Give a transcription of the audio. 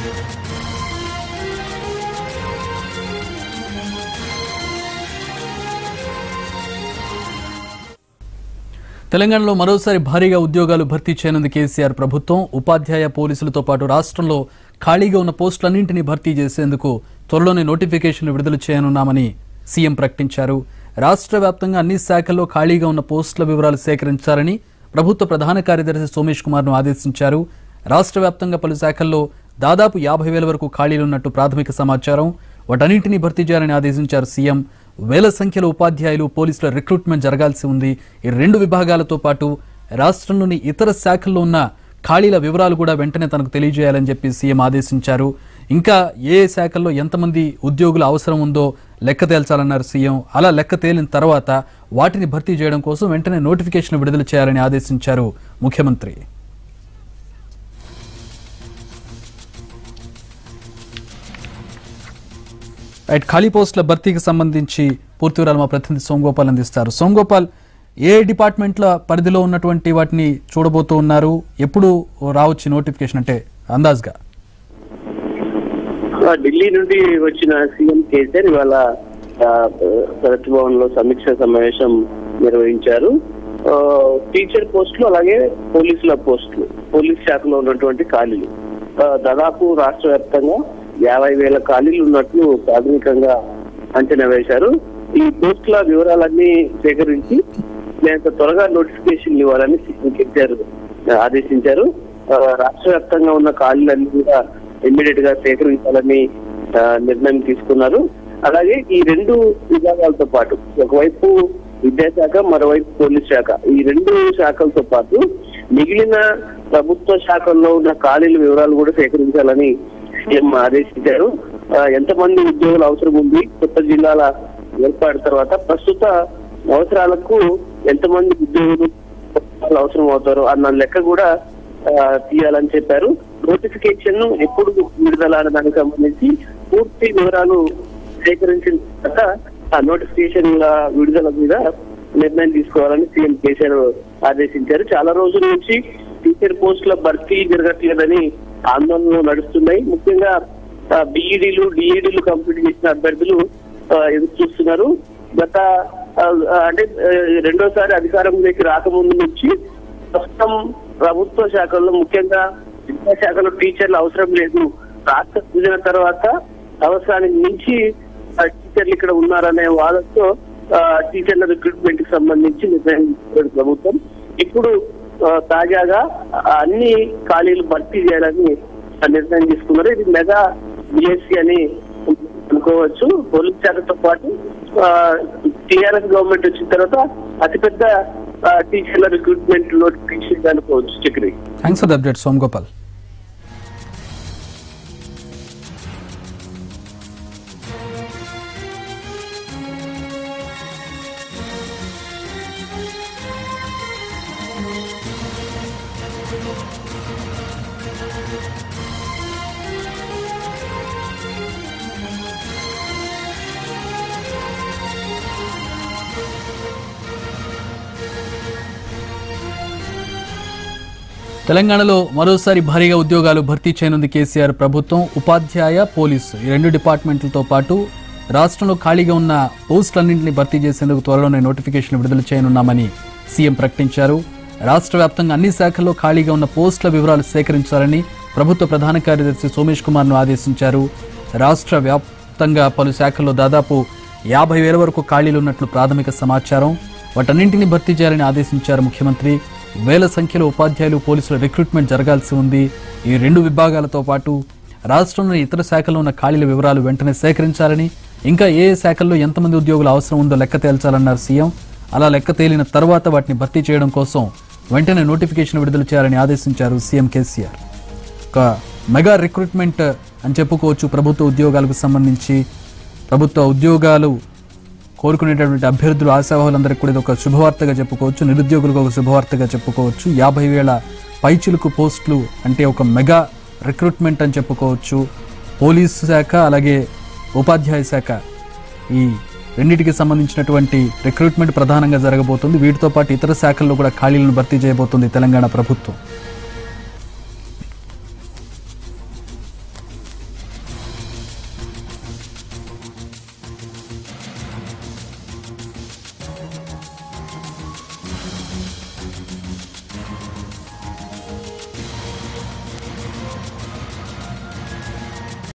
తెలంగాణలో మరోసారి భారీగా ఉద్యోగాలు భర్తీ చేయనుంది కేసీఆర్ ప్రభుత్వం ఉపాధ్యాయ పోలీసులతో పాటు రాష్ట్రంలో ఖాళీగా ఉన్న పోస్టులన్నింటినీ భర్తీ చేసేందుకు త్వరలోనే నోటిఫికేషన్లు విడుదల చేయనున్నామని సీఎం ప్రకటించారు రాష్ట్ర వ్యాప్తంగా అన్ని శాఖల్లో ఖాళీగా ఉన్న పోస్టుల వివరాలు సేకరించాలని ప్రభుత్వ ప్రధాన కార్యదర్శి సోమేష్ కుమార్ను ఆదేశించారు రాష్ట్ర వ్యాప్తంగా పలు శాఖల్లో దాదాపు యాభై వేల వరకు ఖాళీలున్నట్టు ప్రాథమిక సమాచారం వాటన్నింటినీ భర్తీ చేయాలని ఆదేశించారు సీఎం వేల సంఖ్యలో ఉపాధ్యాయులు పోలీసుల రిక్రూట్మెంట్ జరగాల్సి ఉంది ఈ రెండు విభాగాలతో పాటు రాష్ట్రంలోని ఇతర శాఖల్లో ఉన్న ఖాళీల వివరాలు కూడా వెంటనే తనకు తెలియజేయాలని చెప్పి సీఎం ఆదేశించారు ఇంకా ఏ ఏ శాఖల్లో ఎంతమంది ఉద్యోగులు అవసరం ఉందో లెక్క తేల్చాలన్నారు సీఎం అలా లెక్క తేలిన తర్వాత వాటిని భర్తీ చేయడం కోసం వెంటనే నోటిఫికేషన్ విడుదల చేయాలని ఆదేశించారు ముఖ్యమంత్రి రైట్ ఖాళీ పోస్టుల భర్తీకి సంబంధించి పూర్తి వివరాలు మా ప్రతినిధి సోమగోపాల్ అందిస్తారు సోమగోపాల్ ఏ డిపార్ట్మెంట్ల పరిధిలో ఉన్నటువంటి వాటిని చూడబోతూ ఉన్నారు ఎప్పుడు రావచ్చు నోటిఫికేషన్ అంటే అందాజ్గా ఆ, ఢిల్లీ నుండి వచ్చిన సీఎం కేసీఆర్ ఇవాళ ఆ, ప్రగతి భవన్ లో సమీక్ష సమావేశం నిర్వహించారు ఆ, టీచర్ పోస్టులు అలాగే పోలీసుల పోస్టులు పోలీస్ శాఖలో ఉన్నటువంటి ఖాళీలు ఆ, దాదాపు రాష్ట్ర వ్యాప్తంగా యాభై వేల ఖాళీలు ఉన్నట్లు ప్రాథమికంగా అంచనా వేశారు ఈ పోస్టుల వివరాలన్నీ సేకరించి లేక త్వరగా నోటిఫికేషన్ ఇవ్వాలని సీఎం కేసీఆర్ ఆదేశించారు ఆ, రాష్ట్ర వ్యాప్తంగా ఉన్న ఖాళీలన్నీ కూడా ఇమ్మీడియట్ గా సేకరించాలని ఆ, నిర్ణయం తీసుకున్నారు అలాగే ఈ రెండు విభాగాలతో పాటు ఒకవైపు విద్యాశాఖ మరోవైపు పోలీస్ శాఖ ఈ రెండు శాఖలతో పాటు మిగిలిన ప్రభుత్వ శాఖల్లో ఉన్న ఖాళీల వివరాలు కూడా సేకరించాలని సీఎం ఆదేశించారు ఆ, ఎంతమంది ఉద్యోగులు అవసరం ఉంది కొత్త జిల్లాల ఏర్పాటు తర్వాత ప్రస్తుత అవసరాలకు ఎంతమంది ఉద్యోగులు అవసరం అవుతారు అన్న లెక్క కూడా ఆ, తీయాలని చెప్పారు నోటిఫికేషన్ ఎప్పుడు విడుదల అనే దానికి సంబంధించి పూర్తి వివరాలు సేకరించిన తర్వాత ఆ నోటిఫికేషన్ విడుదల మీద నిర్ణయం తీసుకోవాలని సీఎం కేసీఆర్ ఆదేశించారు చాలా రోజుల నుంచి టీచర్ పోస్టుల భర్తీ జరగట్లేదని ఆందోళనలు నడుస్తున్నాయి ముఖ్యంగా బీఈడీలు డిఈడీలు కంప్లీట్ చేసిన అభ్యర్థులు ఆ, ఎదురు చూస్తున్నారు గత ఆ, అంటే ఆ, రెండోసారి అధికారంలోకి రాకముందు నుంచి ప్రస్తుతం ప్రభుత్వ శాఖల్లో ముఖ్యంగా విద్యాశాఖలో టీచర్లు అవసరం లేదు రాష్ట్ర విభజన తర్వాత అవసరానికి మించి ఆ, టీచర్లు ఇక్కడ ఉన్నారనే వాదనతో ఆ, టీచర్ల రిక్రూట్మెంట్ కి సంబంధించి నిర్ణయం తీసుకున్నది ప్రభుత్వం ఇప్పుడు ఆ, తాజాగా ఆ, అన్ని ఖాళీలు భర్తీ చేయాలని ఆ నిర్ణయం తీసుకున్నారు ఇది మెగా బిఎస్సి అని అనుకోవచ్చు పోలీస్ శాఖతో పాటు టిఆర్ఎస్ గవర్నమెంట్ వచ్చిన తర్వాత అతిపెద్ద ఆ, టీచర్ల రిక్రూట్మెంట్ నోటిఫికేషన్ అనుకోవచ్చు Chakri thanks for the update Somagopal తెలంగాణలో మరోసారి భారీగా ఉద్యోగాలు భర్తీ చేయనుంది కేసీఆర్ ప్రభుత్వం ఉపాధ్యాయ పోలీసు ఈ రెండు డిపార్ట్మెంట్లతో పాటు రాష్ట్రంలో ఖాళీగా ఉన్న పోస్టులన్నింటినీ భర్తీ చేసేందుకు త్వరలోనే నోటిఫికేషన్ విడుదల చేయనున్నామని సీఎం ప్రకటించారు రాష్ట్ర వ్యాప్తంగా అన్ని శాఖల్లో ఖాళీగా ఉన్న పోస్టుల వివరాలు సేకరించాలని ప్రభుత్వ ప్రధాన కార్యదర్శి సోమేష్ కుమార్ను ఆదేశించారు రాష్ట్ర వ్యాప్తంగా పలు శాఖల్లో దాదాపు యాభై వేల వరకు ఖాళీలు ఉన్నట్లు ప్రాథమిక సమాచారం వాటన్నింటినీ భర్తీ చేయాలని ఆదేశించారు ముఖ్యమంత్రి వేల సంఖ్యలో ఉపాధ్యాయులు పోలీసుల రిక్రూట్మెంట్ జరగాల్సి ఉంది ఈ రెండు విభాగాలతో పాటు రాష్ట్రంలోని ఇతర శాఖల్లో ఉన్న ఖాళీల వివరాలు వెంటనే సేకరించాలని ఇంకా ఏ ఏ శాఖల్లో ఎంతమంది ఉద్యోగులు అవసరం ఉందో లెక్క తేల్చాలన్నారు సీఎం అలా లెక్క తేలిన తర్వాత వాటిని భర్తీ చేయడం కోసం వెంటనే నోటిఫికేషన్ విడుదల చేయాలని ఆదేశించారు సీఎం కేసీఆర్ ఒక మెగా రిక్రూట్మెంట్ అని చెప్పుకోవచ్చు ప్రభుత్వ ఉద్యోగాలకు సంబంధించి ప్రభుత్వ ఉద్యోగాలు కోరుకునేటటువంటి అభ్యర్థులు ఆశావాహులందరికీ కూడా ఇది ఒక శుభవార్తగా చెప్పుకోవచ్చు నిరుద్యోగులకు ఒక శుభవార్తగా చెప్పుకోవచ్చు యాభై వేల పైచిలుకు పోస్టులు అంటే ఒక మెగా రిక్రూట్మెంట్ అని చెప్పుకోవచ్చు పోలీసు శాఖ అలాగే ఉపాధ్యాయ శాఖ ఈ రెండింటికి సంబంధించినటువంటి రిక్రూట్మెంట్ ప్రధానంగా జరగబోతుంది వీటితో పాటు ఇతర శాఖల్లో కూడా ఖాళీలను భర్తీ చేయబోతుంది తెలంగాణ ప్రభుత్వం